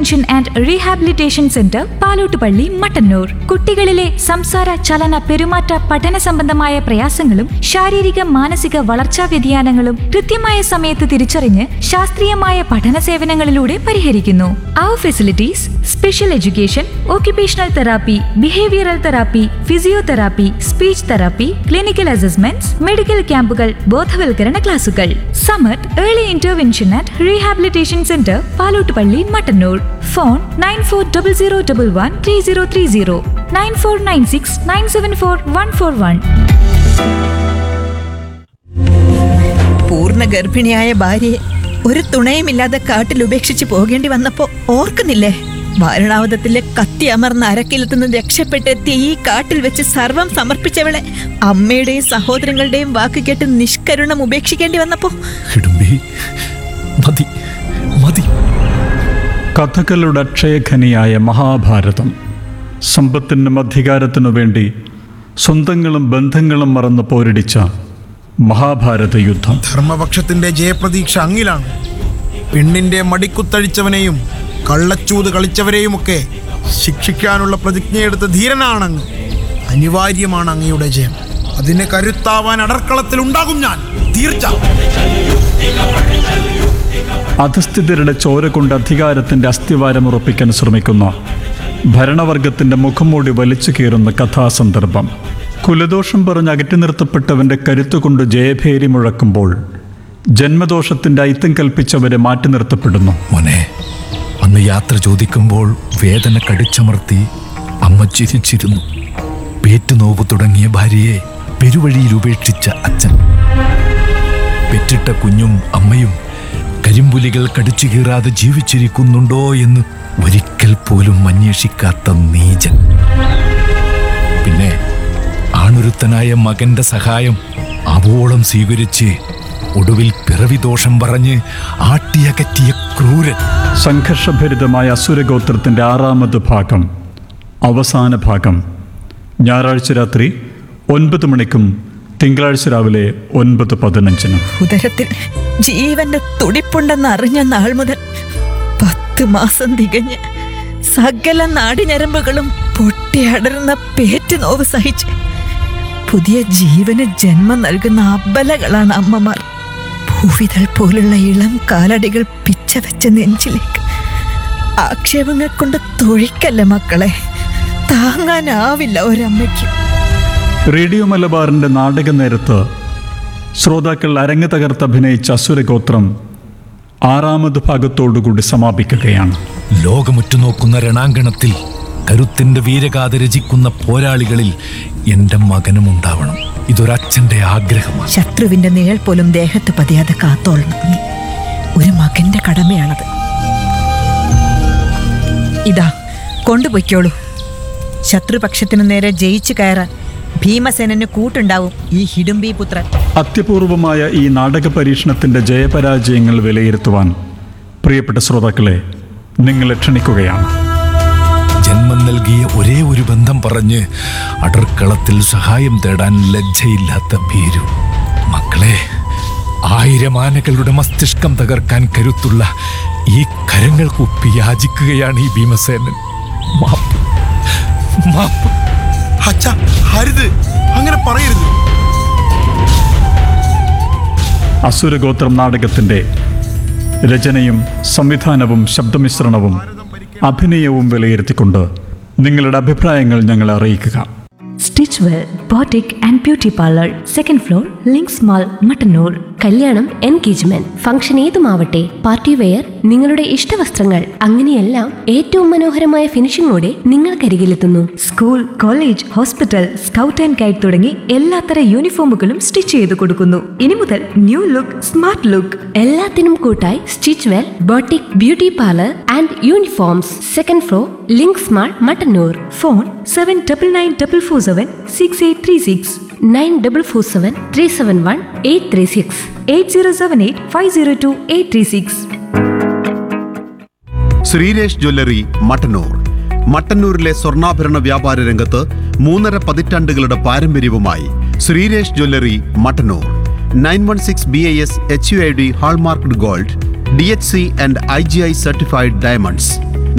intervention and rehabilitation centre Palottupalli Mattannur കുട്ടികളിലെ സംസാര ചലന പെരുമാറ്റ പഠന സംബന്ധമായ പ്രയാസങ്ങളും ശാരീരിക മാനസിക വളർച്ചാ വ്യതിയാനങ്ങളും കൃത്യമായ സമയത്ത് തിരിച്ചറിഞ്ഞ് ശാസ്ത്രീയമായ പഠന സേവനങ്ങളിലൂടെ പരിഹരിക്കുന്നു അവർ facilities special education occupational therapy, behavioral therapy, physiotherapy, speech therapy, clinical assessments, medical ക്യാമ്പുകൾ ബോധവൽക്കരണ ക്ലാസുകൾ Samath early intervention and rehabilitation centre Palottupalli Mattannur phone nine four double zero double one three zero three zero nine four nine six nine seven four one four one പൂർണ്ണ ഗർഭിണിയായ ഭാര്യയെ ഒരു തുണയുമില്ലാതെ കാട്ടിൽ ഉപേക്ഷിച്ച് പോകേണ്ടി വന്നപ്പോ ഓർക്കുന്നില്ലേ വാരണാവതത്തിലെ കത്തി അമർന്ന അരക്കിലത്തുനിന്ന് രക്ഷപ്പെട്ടെത്തിയ ഈ കാട്ടിൽ വെച്ച് സർവം സമർപ്പിച്ചവളെ അമ്മയുടെയും സഹോദരങ്ങളുടെയും വാക്ക് കേട്ട് നിഷ്കരുണം ഉപേക്ഷിക്കേണ്ടി വന്നപ്പോ ഹിഡുംബി മതി മതി കഥകളുടെ അക്ഷയഖനിയായ മഹാഭാരതം സമ്പത്തിനും അധികാരത്തിനു വേണ്ടി സ്വന്തങ്ങളും ബന്ധങ്ങളും മറന്ന് പോരടിച്ച മഹാഭാരത യുദ്ധം ധർമ്മപക്ഷത്തിന്റെ ജയപ്രതീക്ഷ അങ്ങിലാണ് പെണ്ണിന്റെ മടിക്കുത്തഴിച്ചവനെയും കള്ളച്ചൂത് കളിച്ചവരെയുമൊക്കെ ശിക്ഷിക്കാനുള്ള പ്രതിജ്ഞയെടുത്ത ധീരനാണങ്ങ് അനിവാര്യമാണ് അങ്ങയുടെ ജയം അതിന് കരുത്താവാൻ അടർക്കളത്തിൽ ഉണ്ടാകും ഞാൻ തീർച്ച അധസ്ഥിതരുടെ ചോര കൊണ്ട് അധികാരത്തിന്റെ അസ്ഥിവാരം ഉറപ്പിക്കാൻ ശ്രമിക്കുന്ന ഭരണവർഗത്തിന്റെ മുഖംമൂടി വലിച്ചു കീറുന്ന കഥാസന്ദർഭം കുലദോഷം പറഞ്ഞ് അകറ്റി നിർത്തപ്പെട്ടവന്റെ കരുത്തുകൊണ്ട് ജയഭേരി മുഴക്കുമ്പോൾ ജന്മദോഷത്തിന്റെ ഐത്തം കൽപ്പിച്ചവരെ മാറ്റി നിർത്തപ്പെടുന്നു മോനെ അന്ന് യാത്ര ചോദിക്കുമ്പോൾ വേദന കടിച്ചമർത്തി അമ്മ ചിരിച്ചിരുന്നു പേറ്റുനോവ് തുടങ്ങിയ ഭാര്യയെ പെരുവഴിയിൽ ഉപേക്ഷിച്ച അച്ഛൻ പെറ്റിട്ട കുഞ്ഞും അമ്മയും കരിമ്പുലികൾ കടിച്ചു കീറാതെ ജീവിച്ചിരിക്കുന്നുണ്ടോ എന്ന് ഒരിക്കൽ പോലും അന്വേഷിക്കാത്ത നീചൻ പിന്നെ ആണൊരുത്തനായ മകന്റെ സഹായം അവോളം സ്വീകരിച്ച് ഒടുവിൽ പിറവിദോഷം പറഞ്ഞ് ആട്ടിയകറ്റിയ ക്രൂരൻ സംഘർഷഭരിതമായ അസുരഗോത്രത്തിന്റെ ആറാമത് ഭാഗം അവസാന ഭാഗം ഞായറാഴ്ച രാത്രി ഒൻപത് മണിക്കും തിങ്കളാഴ്ച രാവിലെ ഒൻപത് പതിനഞ്ചിനും ഉദരത്തിൽ ജീവന്റെ തുടിപ്പുണ്ടെന്ന് അറിഞ്ഞ നാൾ മുതൽ പത്ത് മാസം തികഞ്ഞ് സകല നാടിഞരമ്പുകളും പൊട്ടിയടർന്ന പേറ്റുനോവ് സഹിച്ച് പുതിയ ജീവന് ജന്മം നൽകുന്ന അബലകളാണ് അമ്മമാർ ഭൂവിതൾ പോലുള്ള ഇളം കാലടികൾ പിച്ചവെച്ച നെഞ്ചിലേക്ക് ആക്ഷേപങ്ങൾ കൊണ്ട് തൊഴിക്കല്ല മക്കളെ താങ്ങാനാവില്ല ഒരമ്മയ്ക്ക് റേഡിയോ മലബാറിന്റെ നാടക നേരത്ത് ശ്രോതാക്കൾ അരങ്ങ് തകർത്ത് അഭിനയിച്ച അസുരഗോത്രം ആറാമത് ഭാഗത്തോടുകൂടി സമാപിക്കുകയാണ് ലോകമുറ്റുനോക്കുന്ന രണാങ്കണത്തിൽ കരുത്തിന്റെ വീരഗാഥ രചിക്കുന്ന പോരാളികളിൽ എൻ്റെ മകനും ഉണ്ടാവണം ഇതൊരച്ഛൻ്റെ ആഗ്രഹമാണ് ശത്രുവിന്റെ നിഴൽ പോലും ദേഹത്ത് പതിയാതെ കാത്തോളണം നീ ഒരു മകന്റെ കടമയാണത് ഇതാ കൊണ്ടുപോയിക്കോളൂ ശത്രുപക്ഷത്തിനു നേരെ ജയിച്ചു കയറാൻ ഭീമസേനന് കൂട്ടുണ്ടാവും ഈ ഹിഡുംബി പുത്രൻ അത്യപൂർവമായ ഈ നാടക പരീക്ഷണത്തിന്റെ ജയപരാജയങ്ങൾ വിലയിരുത്തുവാൻ പ്രിയപ്പെട്ട ശ്രോതാക്കളെ നിങ്ങളെ ക്ഷണിക്കുകയാണ് ജന്മം നൽകിയ ഒരേ ഒരു ബന്ധം പറഞ്ഞ് അടർക്കളത്തിൽ സഹായം തേടാൻ ലജ്ജയില്ലാത്ത ഭീരു മക്കളെ ആയിരം ആനകളുടെ മസ്തിഷ്കം തകർക്കാൻ കരുത്തുള്ള ഈ കരങ്ങൾ കുപ്പി യാചിക്കുകയാണ് ഈ ഭീമസേനൻ മാപ്പ് മാപ്പ് അച്ഛ ഹരിത് അങ്ങനെ പറയരുത് അസുരഗോത്രം നാടകത്തിന്റെ രചനയും സംവിധാനവും ശബ്ദമിശ്രണവും അഭിനയവും വിലയിരുത്തിക്കൊണ്ട് നിങ്ങളുടെ അഭിപ്രായങ്ങൾ ഞങ്ങളെ അറിയിക്കുക stitch well boutique and beauty parlour second floor links mall Mattannur കല്യാണം എൻഗേജ്മെന്റ് ഫംഗ്ഷൻ ഏതുമാവട്ടെ പാർട്ടി വെയർ നിങ്ങളുടെ ഇഷ്ടവസ്ത്രങ്ങൾ അങ്ങനെയെല്ലാം ഏറ്റവും മനോഹരമായ ഫിനിഷിംഗോടെ നിങ്ങൾക്കരികിലെത്തുന്നു school college hospital scout and guide തുടങ്ങി എല്ലാത്തര യൂണിഫോമുകളും സ്റ്റിച്ച് ചെയ്ത് കൊടുക്കുന്നു ഇനി മുതൽ ന്യൂ ലുക്ക് സ്മാർട്ട് ലുക്ക് എല്ലാത്തിനും കൂട്ടായി stitch well boutique beauty parlour and uniforms second floor links mall Mattannur phone seven double nine double four seven six eight three six nine double four seven three seven one eight three six eight zero seven eight five zero two eight three six Sreeresh jewellery Mattannur മട്ടന്നൂരിലെ സ്വർണ്ണാഭരണ വ്യാപാര രംഗത്ത് മൂന്നര പതിറ്റാണ്ടുകളുടെ പാരമ്പര്യവുമായി Sreeresh jewellery Mattannur nine one six B I S H U I D hallmarked gold D H C and I G I certified diamonds